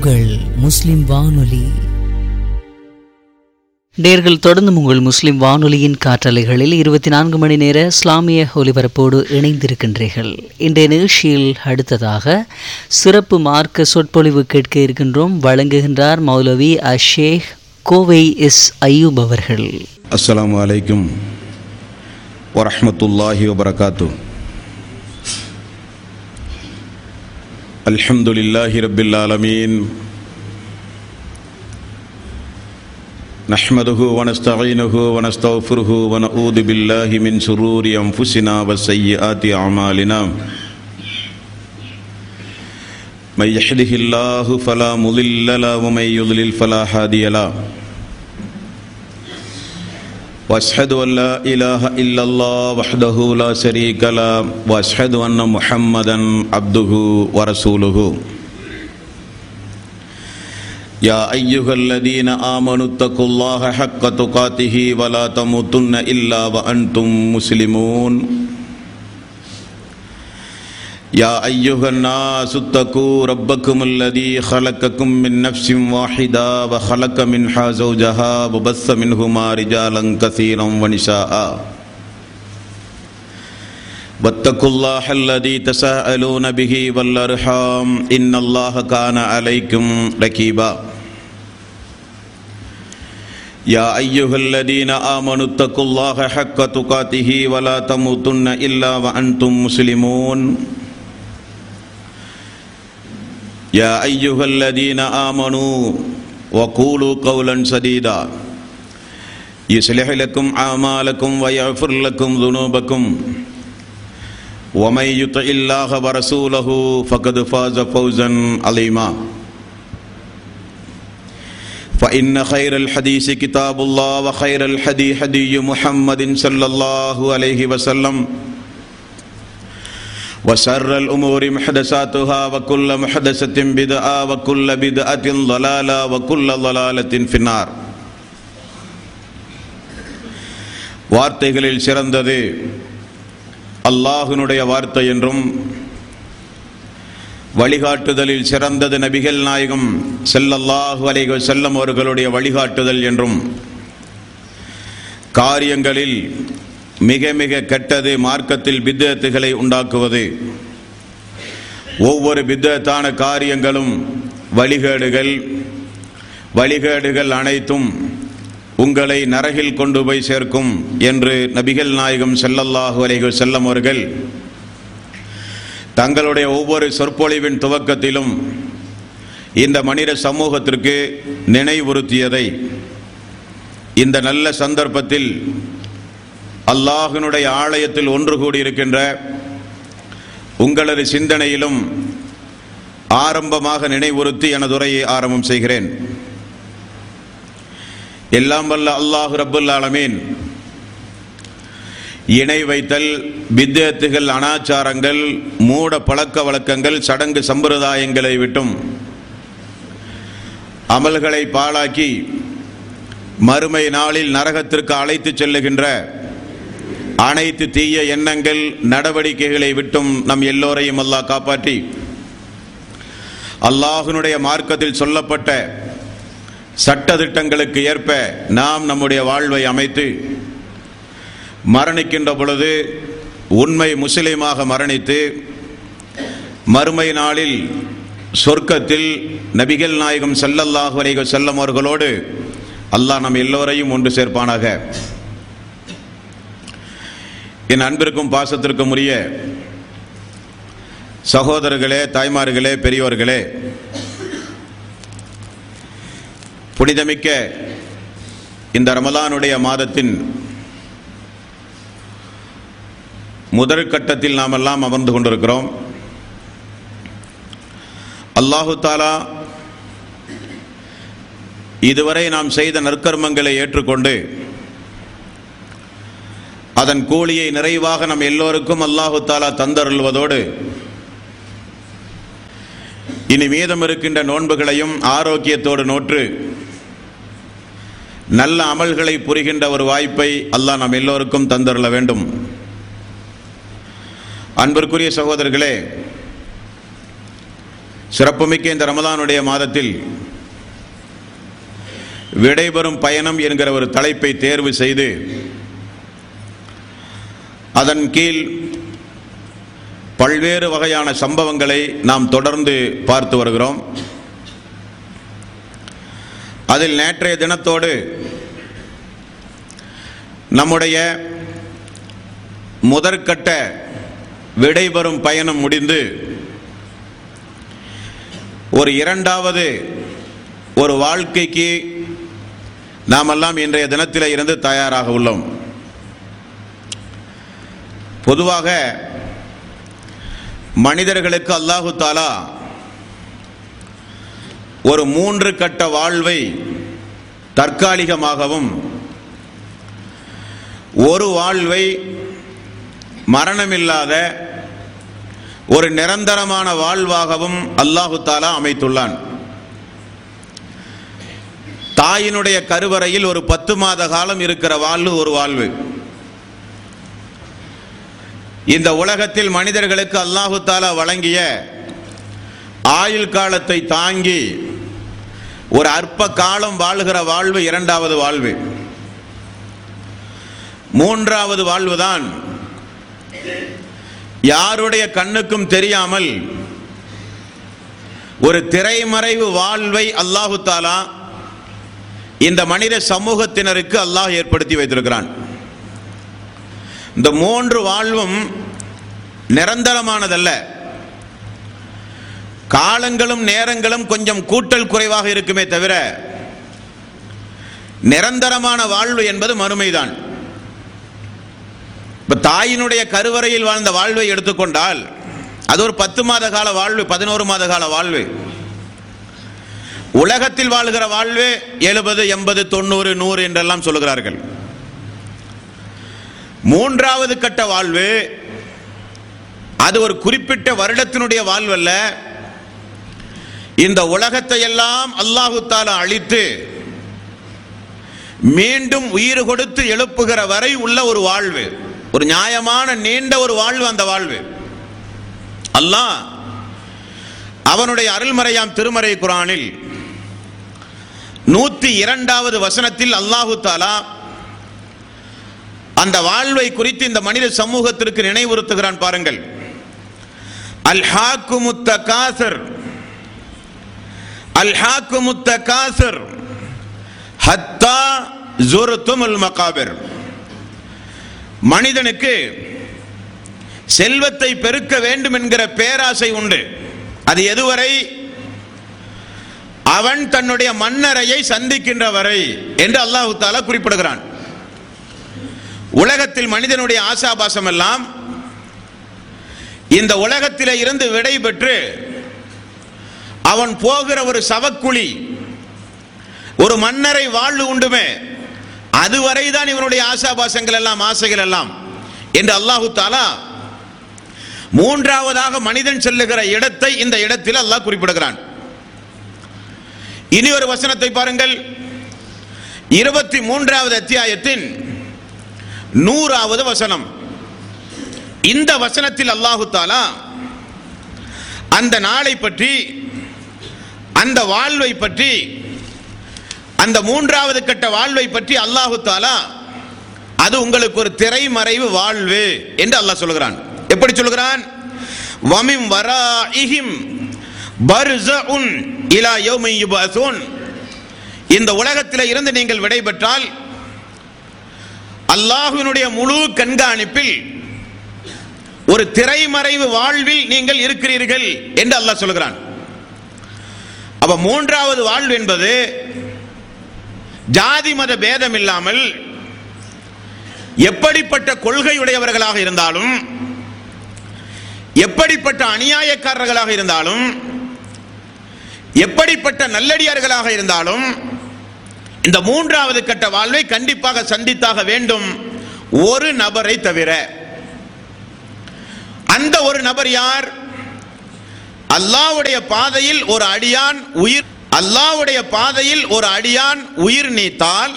உங்கள் முஸ்லிம் வானொலி நேர்கள் தொடர்ந்து உங்கள் முஸ்லிம் வானொலியின் காற்றலைகளில் இருபத்தி நான்கு மணி நேர இஸ்லாமிய ஒலிபரப்போடு இணைந்திருக்கின்றீர்கள் இன்றைய நிகழ்ச்சியில் அடுத்ததாக சிறப்பு மார்க்க சொற்பொழிவு கேட்க இருக்கின்றோம் வழங்குகின்றார் மௌலவி அஷேக் கோவை எஸ் அய்யூப் அவர்கள் அஸ்ஸலாமு அலைக்கும் வரஹ்மத்துல்லாஹி வபரகாத்து அல்ஹம்துலில்லாஹி ரப்பில் ஆலமீன் نحمده ونستعينه ونستغفره ونعوذ بالله من شرور أنفسنا وسيئات أعمالنا من يهده الله فلا مضل له ومن يضلل فلا هادي له واشهد ان لا اله الا الله وحده لا شريك له واشهد ان محمدا عبده ورسوله يا ايها الذين امنوا اتقوا الله حق تقاته ولا تموتن الا وانتم مسلمون يا ايها الناس اتقوا ربكم الذي خلقكم من نفس واحده وخلق منها زوجها وبث منهما رجالا كثيرا ونساء واتقوا الله الذي تساءلون به والارحام ان الله كان عليكم رقيبا يا ايها الذين امنوا اتقوا الله حق تقاته ولا تموتن الا وانتم مسلمون يا أيها الذين آمنوا وقولوا قولا سديدا يصلح لكم أعمالكم ويغفر لكم ذنوبكم ومن يطع الله ورسوله فقد فاز فوزا عظيما فإن خير الحديث كتاب الله وخير الحدي حدي محمد صلى الله عليه وسلم وشر الأمور محدثاتها وكل محدثة بدعة وكل بدعة ضلالة وكل ضلالة في النار வார்த்தைகளில் சிறந்தது அல்லாஹினுடைய வார்த்தை என்றும் வழிகாட்டுதலில் சிறந்தது நபிகள் நாயகம் செல்லல்லாஹு அலைஹி செல்லம் அவர்களுடைய வழிகாட்டுதல் என்றும் காரியங்களில் மிக மிக கெட்டது மார்க்கத்தில் பித்தத்துகளை உண்டாக்குவது ஒவ்வொரு பித்தத்தான காரியங்களும் வழிகேடுகள் வழிகேடுகள் அனைத்தும் உங்களை நரகில் கொண்டு போய் சேர்க்கும் என்று நபிகள் நாயகம் செல்லல்லாஹு அலைஹி செல்லம் அவர்கள் தங்களுடைய ஒவ்வொரு சொற்பொழிவின் துவக்கத்திலும் இந்த மனித சமூகத்திற்கு நினைவுறுத்தியதை இந்த நல்ல சந்தர்ப்பத்தில் அல்லாஹினுடைய ஆலயத்தில் ஒன்று கூடியிருக்கின்ற உங்களது சிந்தனையிலும் ஆரம்பமாக நினைவுறுத்தி எனது உரையை ஆரம்பம் செய்கிறேன் எல்லாம் வல்ல அல்லாஹு ரப்புல் ஆலமீன் இணை வைத்தல் வித்தியத்துகள் அனாச்சாரங்கள் மூட பழக்க வழக்கங்கள் சடங்கு சம்பிரதாயங்களை விட்டும் அமல்களை பாழாக்கி மறுமை நாளில் நரகத்திற்கு அழைத்து செல்லுகின்ற அனைத்து தீய எண்ணங்கள் நடவடிக்கைகளை விட்டும் நம் எல்லோரையும் அல்லாஹ் காப்பாற்றி அல்லாஹினுடைய மார்க்கத்தில் சொல்லப்பட்ட சட்ட திட்டங்களுக்கு ஏற்ப நாம் நம்முடைய வாழ்வை அமைத்து மரணிக்கின்ற பொழுது உண்மை முஸ்லீமாக மரணித்து மறுமை நாளில் சொர்க்கத்தில் நபிகள் நாயகம் செல்லல்லாஹு அலைஹி செல்லம் அவர்களோடு அல்லாஹ் நம் எல்லோரையும் ஒன்று சேர்ப்பானாக என் அன்பிற்கும் பாசத்திற்கும் உரிய சகோதரர்களே தாய்மார்களே பெரியோர்களே புனிதமிக்க இந்த ரமலானுடைய மாதத்தின் முதல் கட்டத்தில் நாம் எல்லாம் அமர்ந்து கொண்டிருக்கிறோம் அல்லாஹு தாலா இதுவரை நாம் செய்த நற்கர்மங்களை ஏற்றுக்கொண்டு அதன் கூலியை நிறைவாக நம் எல்லோருக்கும் அல்லாஹு தாலா தந்தருள்வதோடு இனி மீதம் இருக்கின்ற நோன்புகளையும் ஆரோக்கியத்தோடு நோற்று நல்ல அமல்களை புரிகின்ற ஒரு வாய்ப்பை அல்லாஹ் நம் எல்லோருக்கும் தந்தருள வேண்டும் அன்பிற்குரிய சகோதரர்களே சிறப்புமிக்க இந்த ரமலானுடைய மாதத்தில் விடைபெறும் பயணம் என்கிற ஒரு தலைப்பை தேர்வு செய்து அதன் கீழ் பல்வேறு வகையான சம்பவங்களை நாம் தொடர்ந்து பார்த்து வருகிறோம் அதில் நேற்றைய தினத்தோடு நம்முடைய முதற்கட்ட விடைபெறும் பயணம் முடிந்து ஒரு இரண்டாவது ஒரு வாழ்க்கைக்கு நாமெல்லாம் இன்றைய தினத்தில் இருந்து தயாராக உள்ளோம் பொதுவாக மனிதர்களுக்கு அல்லாஹு தாலா ஒரு மூன்று கட்ட வாழ்வை தற்காலிகமாகவும் ஒரு வாழ்வை மரணமில்லாத ஒரு நிரந்தரமான வாழ்வாகவும் அல்லாஹு தாலா அமைத்துள்ளான் தாயினுடைய கருவறையில் ஒரு பத்து மாத காலம் இருக்கிற வாழ்வு ஒரு வாழ்வு இந்த உலகத்தில் மனிதர்களுக்கு அல்லாஹு தாலா வழங்கிய ஆயுள் காலத்தை தாங்கி ஒரு அற்ப காலம் வாழ்கிற வாழ்வு இரண்டாவது வாழ்வு மூன்றாவது வாழ்வுதான் யாருடைய கண்ணுக்கும் தெரியாமல் ஒரு திரைமறைவு வாழ்வை அல்லாஹு தாலா இந்த மனித சமூகத்தினருக்கு அல்லாஹ் ஏற்படுத்தி வைத்திருக்கிறான் இந்த மூன்று வாழ்வும் நிரந்தரமானதல்ல காலங்களும் நேரங்களும் கொஞ்சம் கூட்டல் குறைவாக இருக்குமே தவிர நிரந்தரமான வாழ்வு என்பது மறுமைதான் இப்ப தாயினுடைய கருவறையில் வாழ்ந்த வாழ்வை எடுத்துக்கொண்டால் அது ஒரு பத்து மாத கால வாழ்வு பதினோரு மாத கால வாழ்வு உலகத்தில் வாழ்கிற வாழ்வு எழுபது எண்பது தொண்ணூறு நூறு என்றெல்லாம் சொல்லுகிறார்கள் மூன்றாவது கட்ட வாழ்வு அது ஒரு குறிப்பிட்ட வருடத்தினுடைய வாழ்வு அல்ல இந்த உலகத்தை எல்லாம் அல்லாஹு தாலா அழித்து மீண்டும் உயிர் கொடுத்து எழுப்புகிற வரை உள்ள ஒரு வாழ்வு ஒரு நியாயமான நீண்ட ஒரு வாழ்வு அந்த வாழ்வு அல்லாஹ் அவனுடைய அருள்மறையாம் திருமறை குரானில் நூத்தி இரண்டாவது வசனத்தில் அல்லாஹு தாலா அந்த வாழ்வை குறித்து இந்த மனித சமூகத்திற்கு நினைவுறுத்துகிறான் பாருங்கள் அல்ஹாக்குமுத்த காசர் அல்ஹாக்குமுத்த காசர் ஹத்தா ஜுருத்துமுல் மகாபிர் மனிதனுக்கு செல்வத்தை பெருக்க வேண்டும் என்கிற பேராசை உண்டு அது எதுவரை அவன் தன்னுடைய மன்னரையை சந்திக்கின்ற வரை என்று அல்லாஹு தாலா குறிப்பிடுகிறான் உலகத்தில் மனிதனுடைய ஆசாபாசம் எல்லாம் இந்த உலகத்திலே இருந்து விடை பெற்று அவன் போகிற ஒரு சவக்குழி ஒரு மன்னரை வாழ்வு உண்டுமே அதுவரைதான் இவனுடைய ஆசாபாசங்கள் எல்லாம் ஆசைகள் எல்லாம் என்று அல்லாஹு தாலா மூன்றாவதாக மனிதன் செல்லுகிற இடத்தை இந்த இடத்தில் அல்லாஹ் குறிப்பிடுகிறான் இனி ஒரு வசனத்தை பாருங்கள் இருபத்தி மூன்றாவது அத்தியாயத்தின் நூறாவது வசனம் இந்த வசனத்தில் அல்லாஹு தாலா அந்த நாளை பற்றி அந்த வாழ்வை பற்றி அந்த மூன்றாவது கட்ட வாழ்வை பற்றி அல்லாஹு தாலா அது உங்களுக்கு ஒரு திரைமறைவு வாழ்வு என்று அல்லாஹ் சொல்கிறான் எப்படி சொல்கிறான் வமிம் வராஇஹிம் பர்ஸஉன் இலா யௌமி யுபஅஸூன் இந்த உலகத்தில் இருந்து நீங்கள் விடைபெற்றால் அல்லாஹ்வினுடைய முழு கண்காணிப்பில் ஒரு திரைமறைவு வாழ்வில் நீங்கள் இருக்கிறீர்கள் என்று அல்லாஹ் சொல்கிறான் அப்ப மூன்றாவது வாழ்வு என்பது ஜாதி மத பேதம் இல்லாமல் எப்படிப்பட்ட கொள்கையுடையவர்களாக இருந்தாலும் எப்படிப்பட்ட அநியாயக்காரர்களாக இருந்தாலும் எப்படிப்பட்ட நல்லடியார்களாக இருந்தாலும் இந்த மூன்றாவது கட்ட வாழ்வை கண்டிப்பாக சந்தித்தாக வேண்டும் ஒரு நபரை தவிர அந்த ஒரு நபர் யார் அல்லாஹ்வுடைய பாதையில் ஒரு அடியான் உயிர் அல்லாஹ்வுடைய பாதையில் ஒரு அடியான் உயிர் நீத்தால்